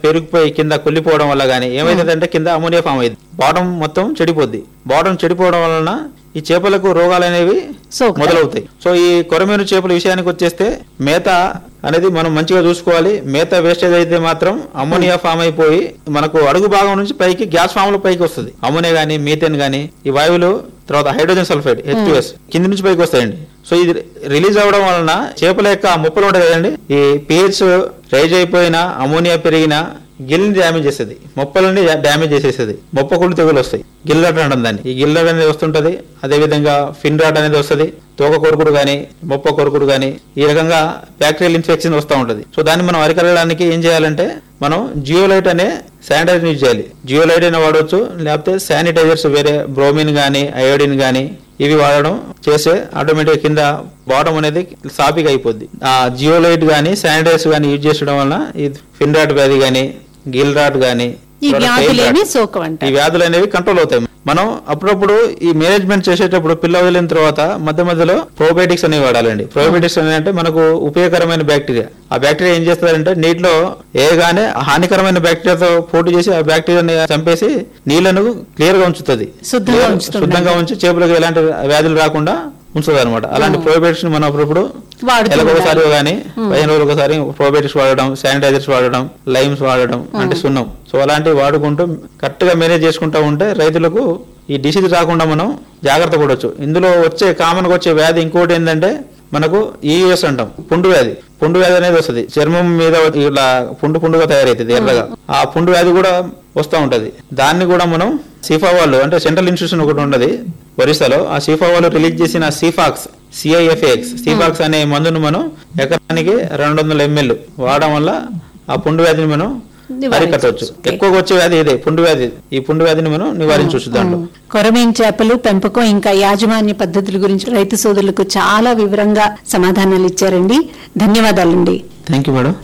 పెరిగిపోయి కింద కుళ్ళిపోవడం వల్ల కానీ ఏమైతుందంటే కింద అమోనియా ఫామ్ అయింది బాటం మొత్తం చెడిపోద్ది బాటం చెడిపోవడం వలన ఈ చేపలకు రోగాలు అనేవి సోకుతాయి. మొదలవుతాయి సో ఈ కొరమీను చేపల విషయానికి వచ్చేస్తే మేత అనేది మనం మంచిగా చూసుకోవాలి మేత వేస్టేజ్ అయితే మాత్రం అమోనియా ఫామ్ అయిపోయి మనకు అడుగు భాగం నుంచి పైకి గ్యాస్ ఫామ్ లో పైకి వస్తుంది అమోనియా గానీ మీథేన్ గానీ ఈ వాయువులు తర్వాత హైడ్రోజన్ సల్ఫైడ్ హెచ్ కింది నుంచి పైకి వస్తాయండి సో ఇది రిలీజ్ అవ్వడం వలన చేపల యొక్క ముప్పలు ఉంటాయి కదండి ఈ పిహెచ్ రైజ్ అయిపోయిన అమోనియా పెరిగిన గిల్ని డ్యామేజ్ చేస్తుంది మొప్పలని డ్యామేజ్ చేసేస్తుంది మొప్ప కుళ్ళు తెగులు వస్తాయి గిల్లట్ అంటాం దాన్ని ఈ గిల్లట్ అనేది వస్తుంటది అదే విధంగా ఫిన్ రాట్ అనేది వస్తుంది తోక కొరుకుడు గానీ మొప్ప కొరుకుడు గానీ ఈ రకంగా బ్యాక్టీరియల్ ఇన్ఫెక్షన్ వస్తూ ఉంటది సో దాన్ని మనం అరికట్టడానికి ఏం చేయాలంటే మనం జియోలైట్ అనే శానిటైజర్ యూజ్ చేయాలి జియోలైట్ అయినా వాడవచ్చు లేకపోతే శానిటైజర్స్ వేరే బ్రోమిన్ గానీ అయోడిన్ గానీ ఇవి వాడడం చేస్తే ఆటోమేటిక్ కింద బాటం అనేది సాపిగా అయిపోద్ది ఆ జియోలైట్ గానీ శానిటైజర్స్ గానీ యూజ్ చేయడం వలన ఈ ఫిన్ రాట్ వ్యాధి గానీ గిల్ రాట్ గానీ ఈ తర్వాత tail వ్యాధులేమి rot. సోకవంట ఈ వ్యాధులు అనేవి కంట్రోల్ అవుతాయి మనం అప్పుడప్పుడు ఈ మేనేజ్మెంట్ చేసేటప్పుడు పిల్ల వదిలిన తర్వాత మధ్య మధ్యలో ప్రోబయోటిక్స్ అనేవి వాడాలండి ప్రోబయోటిక్స్ అనేవి అంటే మనకు ఉపయోగకరమైన బ్యాక్టీరియా ఆ బ్యాక్టీరియా ఏం చేస్తారంటే నీటిలో ఏగానే హానికరమైన బ్యాక్టీరియాతో పోటీ చేసి ఆ బ్యాక్టీరియాని చంపేసి నీళ్లను క్లియర్ గా ఉంచుతుంది శుద్ధంగా Clear- ఉంచుతుంది. శుద్ధంగా ఉంచి చేపలకు ఎలాంటి వ్యాధులు రాకుండా ఉంచుతుంది అనమాట అలాంటి ప్రోబయోటిక్స్ మనం అప్పుడప్పుడు వాడుతూ నెలకు ఉండాలి. ఒకసారి కానీ పదిహేను రోజులు ఒకసారి ప్రోబయోటిక్స్ వాడడం శానిటైజర్స్ వాడడం లైమ్స్ వాడడం అంటే సున్నం సో అలాంటివి వాడుకుంటూ కరెక్ట్ గా మేనేజ్ చేసుకుంటూ ఉంటే రైతులకు ఈ డిసీజ్ రాకుండా మనం జాగ్రత్త పడవచ్చు ఇందులో వచ్చే కామన్ గా వచ్చే వ్యాధి ఇంకోటి ఏంటంటే మనకు ఈయుఎస్ అంటాం పుండు వ్యాధి పుండు వ్యాధి అనేది వస్తుంది చర్మం మీద ఇలా పుండు పుండుగా తయారైతుంది ఎర్రగా ఆ పుండు వ్యాధి కూడా వస్తూ ఉంటది దాన్ని కూడా మనం సిఫా వాళ్ళు అంటే సెంట్రల్ ఇన్స్టిట్యూషన్ ఒకటి ఉన్నది ఒరిస్సాలో ఆ సిఫా వాళ్ళు రిలీజ్ చేసిన సిఫాక్స్ సిఐఎఫ్ఎక్స్ సిఫాక్స్ అనే మందును మనం ఎకరానికి రెండు వందల ఎంఎల్ వాడడం వల్ల ఆ పుండు వ్యాధిని మనం నివారించవచ్చు. అరికట్టవచ్చు ఓకే. ఎక్కువగా వచ్చే వ్యాధి ఇదే పుండు వ్యాధి ఈ పుండు వ్యాధిని మనం నివారించవచ్చు దాంట్లో కొరమీన్ చేపలు పెంపకం ఇంకా యాజమాన్య పద్ధతుల గురించి రైతు సోదరులకు చాలా వివరంగా సమాధానాలు ఇచ్చారండి ధన్యవాదాలండి థ్యాంక్ యూ మేడం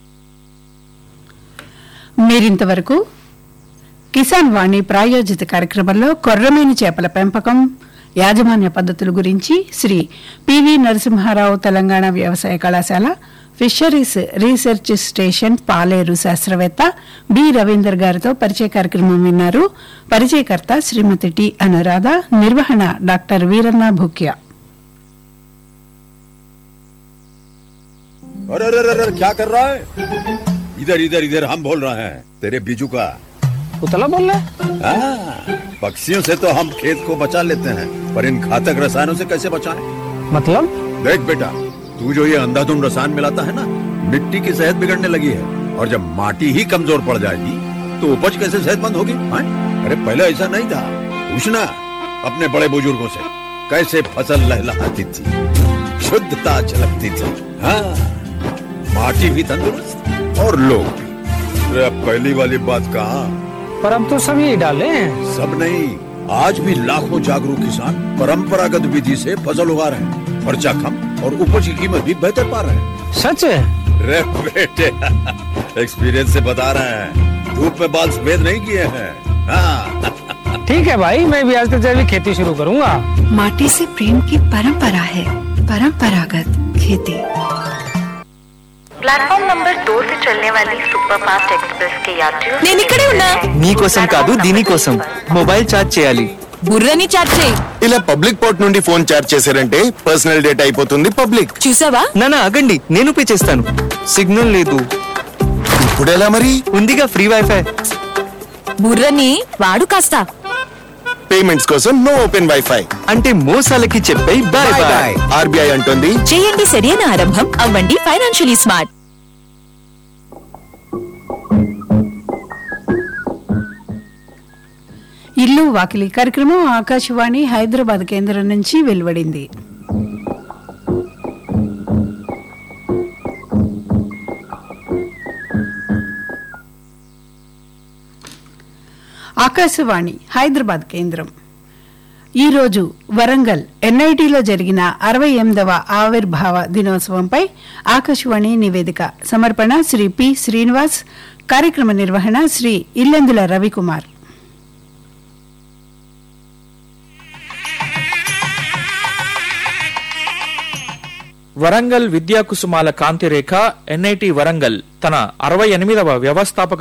మీరింతవరకు కిసాన్ వాణి ప్రాయోజిత కార్యక్రమంలో కొర్రమీను చేపల పెంపకం యాజమాన్య పద్ధతుల గురించి శ్రీ పివి నరసింహారావు తెలంగాణ వ్యవసాయ కళాశాల ఫిషరీస్ రీసెర్చ్ స్టేషన్ పాలేరు శాస్త్రవేత్త బి రవీందర్ గారితో పరిచయ కార్యక్రమం విన్నారు పరిచయకర్త శ్రీమతి టి అనురాధ నిర్వహణ డాక్టర్ వీరన్న భూక్యా अरे अरे अरे अरे, क्या कर रहा है इधर इधर इधर हम बोल रहे हैं तेरे बीजू का उतला बोल रहा है हाँ, पक्षियों से तो हम खेत को बचा लेते हैं पर इन घातक रसायनों से कैसे बचाएं? मतलब देख बेटा तू जो ये अंधाधुंध रसायन मिलाता है ना मिट्टी की सेहत बिगड़ने लगी है और जब माटी ही कमजोर पड़ जाएगी तो उपज कैसे सेहतमंद होगी हाँ? अरे पहले ऐसा नहीं था पूछना अपने बड़े बुजुर्गों से कैसे फसल लहलहाती थी शुद्धता झलकती थी हाँ माटी भी तंदुरुस्त और लोग भी अरे अब पहली वाली बात कहाँ पर अब तो सब यही डाले हैं सब नहीं आज भी लाखों जागरूक किसान परंपरागत विधि से फसल उगा रहे हैं खर्चा कम और उपज की कीमत भी बेहतर पा रहे हैं सच है रे बेटे एक्सपीरियंस से बता रहे हैं धूप में बाल सफेद नहीं किए हैं हाँ ठीक है भाई मैं भी आज से जैविक खेती शुरू करूंगा माटी से प्रेम की परंपरा है परंपरागत खेती प्लेटफॉर्म नंबर दो से चलने वाली सुपर फास्ट एक्सप्रेस के यात्रियों నేను ఇక్కడే ఉన్నా నీకోసం కాదు దీనికోసం మొబైల్ ఛార్జ్ చేయాలి బుర్రని చాట్ చేయి ఇలా పబ్లిక్ పోర్ట్ నుండి ఫోన్ చార్జ్ చేశారంటే పర్సనల్ డేటా అయిపోతుంది పబ్లిక్ చూసావా నానా ఆగండి నేను పే చేస్తాను సిగ్నల్ లేదు ఇప్పుడు ఎలా మరి ఉందిగా ఫ్రీ వైఫై బుర్రని వాడు కాస్త పేమెంట్స్ కోసం నో ఓపెన్ వైఫై అంటే మోసాలకి చెప్పే బాయ్ బాయ్ ఆర్బీఐ అంటుంది చేయండి సరైన ఆరంభం అవ్వండి ఫైనాన్షియలీ స్మార్ట్ ఇల్లు వాకిలి కార్యక్రమం ఆకాశవాణి హైదరాబాద్ కేంద్రం నుంచి వెలువడింది ఆకాశవాణి హైదరాబాద్ కేంద్రం ఈరోజు వరంగల్ ఎన్ఐటిలో జరిగిన అరవై ఎనిమిదవ ఆవిర్భావ దినోత్సవంపై ఆకాశవాణి నివేదిక సమర్పణ శ్రీ పి శ్రీనివాస్ కార్యక్రమ నిర్వహణ శ్రీ ఇల్లెందుల రవికుమార్ వరంగల్ విద్యా కుసుమాల కాంతిరేఖ ఎన్ఐటి వరంగల్ తన అరవై ఎనిమిదవ వ్యవస్థాపక